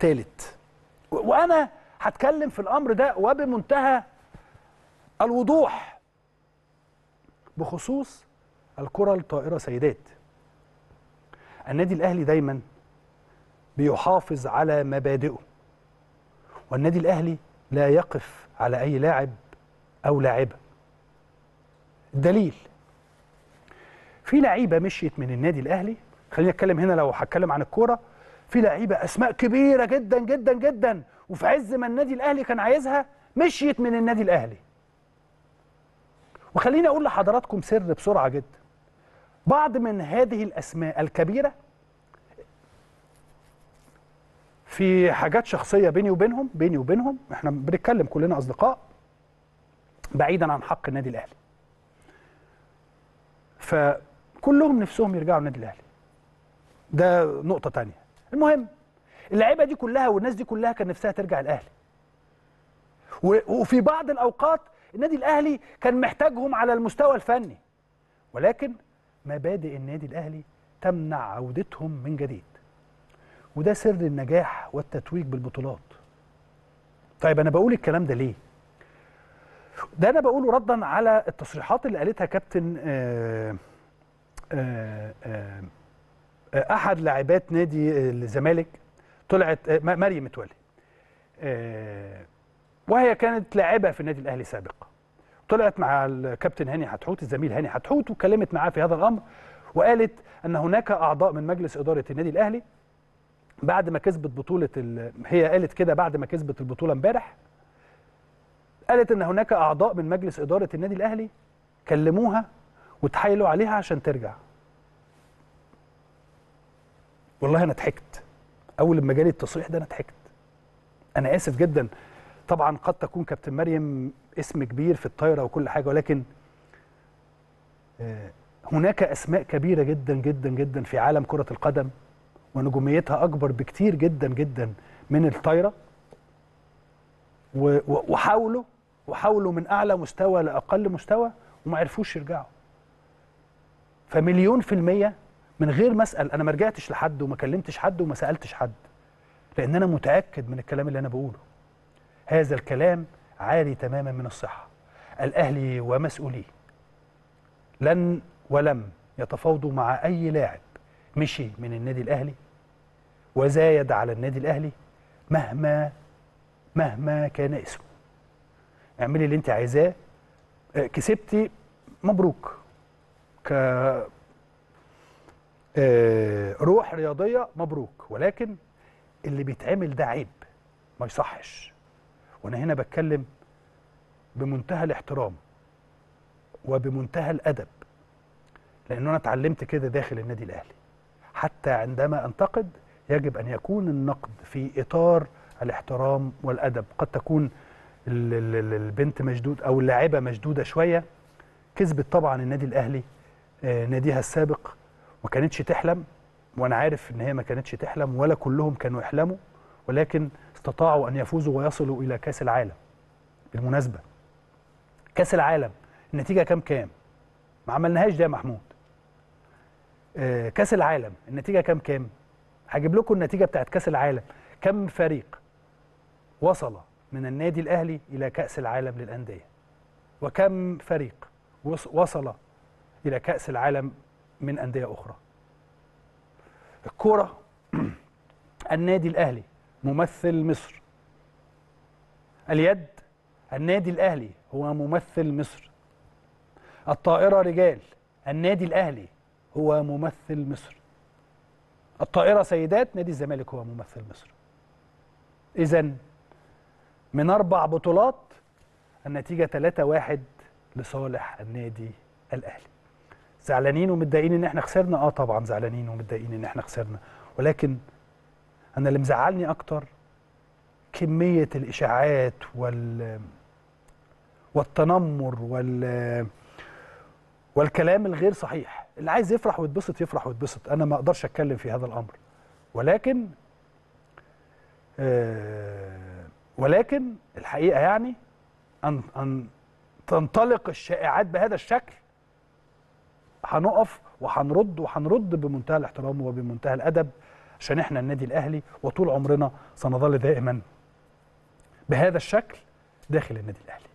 ثالث وانا هتكلم في الامر ده وبمنتهى الوضوح بخصوص الكره الطائره سيدات النادي الاهلي دايما بيحافظ على مبادئه والنادي الاهلي لا يقف على اي لاعب او لاعبه الدليل في لعيبه مشيت من النادي الاهلي خليني اتكلم هنا لو هتكلم عن الكوره في لعيبه اسماء كبيره جدا جدا جدا وفي عز ما النادي الاهلي كان عايزها مشيت من النادي الاهلي وخليني اقول لحضراتكم سر بسرعه جدا بعض من هذه الاسماء الكبيره في حاجات شخصيه بيني وبينهم بيني وبينهم احنا بنتكلم كلنا اصدقاء بعيدا عن حق النادي الاهلي فكلهم نفسهم يرجعوا النادي الاهلي ده نقطه تانية المهم اللعيبه دي كلها والناس دي كلها كان نفسها ترجع الاهلي و- وفي بعض الاوقات النادي الاهلي كان محتاجهم على المستوى الفني ولكن مبادئ النادي الاهلي تمنع عودتهم من جديد وده سر النجاح والتتويج بالبطولات طيب انا بقول الكلام ده ليه ده انا بقوله ردا على التصريحات اللي قالتها كابتن آه آه آه آه، احد لاعبات نادي الزمالك طلعت آه، م- مريم متولي آه، وهي كانت لاعبه في النادي الاهلي سابقا طلعت مع الكابتن هاني حتحوت الزميل هاني حتحوت واتكلمت معاه في هذا الامر وقالت ان هناك اعضاء من مجلس اداره النادي الاهلي بعد ما كسبت بطوله ال... هي قالت كده بعد ما كسبت البطوله امبارح قالت ان هناك اعضاء من مجلس اداره النادي الاهلي كلموها وتحايلوا عليها عشان ترجع والله انا ضحكت اول لما جالي التصريح ده انا ضحكت انا اسف جدا طبعا قد تكون كابتن مريم اسم كبير في الطايره وكل حاجه ولكن آه، هناك اسماء كبيره جدا جدا جدا في عالم كره القدم ونجوميتها اكبر بكتير جدا جدا من الطايره و- و- وحاولوا وحاولوا من اعلى مستوى لاقل مستوى وما عرفوش يرجعوا فمليون في المية من غير ما اسال انا ما رجعتش لحد وما كلمتش حد وما سالتش حد لان انا متاكد من الكلام اللي انا بقوله هذا الكلام عاري تماما من الصحه الاهلي ومسؤوليه لن ولم يتفاوضوا مع اي لاعب مشي من النادي الاهلي وزايد على النادي الاهلي مهما مهما كان اسمه اعملي اللي انت عايزاه آه، كسبتي مبروك ك آه، روح رياضيه مبروك ولكن اللي بيتعمل ده عيب ما يصحش وانا هنا بتكلم بمنتهى الاحترام وبمنتهى الادب لانه انا اتعلمت كده داخل النادي الاهلي حتى عندما انتقد يجب ان يكون النقد في اطار الاحترام والادب قد تكون ال- ال- ال- البنت مشدود او اللاعبه مشدوده شويه كسبت طبعا النادي الاهلي آه، ناديها السابق ما كانتش تحلم وانا عارف ان هي ما كانتش تحلم ولا كلهم كانوا يحلموا ولكن استطاعوا ان يفوزوا ويصلوا الى كاس العالم بالمناسبه كاس العالم النتيجه كام كام ما عملناهاش ده يا محمود آه، كاس العالم النتيجه كام كام هجيب لكم النتيجه بتاعت كاس العالم كم فريق وصل من النادي الاهلي الى كاس العالم للانديه وكم فريق وص- وصل الى كاس العالم من انديه اخرى الكوره النادي الاهلي ممثل مصر اليد النادي الاهلي هو ممثل مصر الطائره رجال النادي الاهلي هو ممثل مصر الطائره سيدات نادي الزمالك هو ممثل مصر اذا من اربع بطولات النتيجه 3-1 لصالح النادي الاهلي زعلانين ومتضايقين ان احنا خسرنا اه طبعا زعلانين ومتضايقين ان احنا خسرنا ولكن انا اللي مزعلني اكتر كميه الاشاعات وال والتنمر وال والكلام الغير صحيح اللي عايز يفرح ويتبسط يفرح ويتبسط انا ما اقدرش اتكلم في هذا الامر ولكن آه ولكن الحقيقه يعني ان ان تنطلق الشائعات بهذا الشكل هنقف وهنرد وهنرد بمنتهى الاحترام وبمنتهى الادب عشان احنا النادي الاهلي وطول عمرنا سنظل دائما بهذا الشكل داخل النادي الاهلي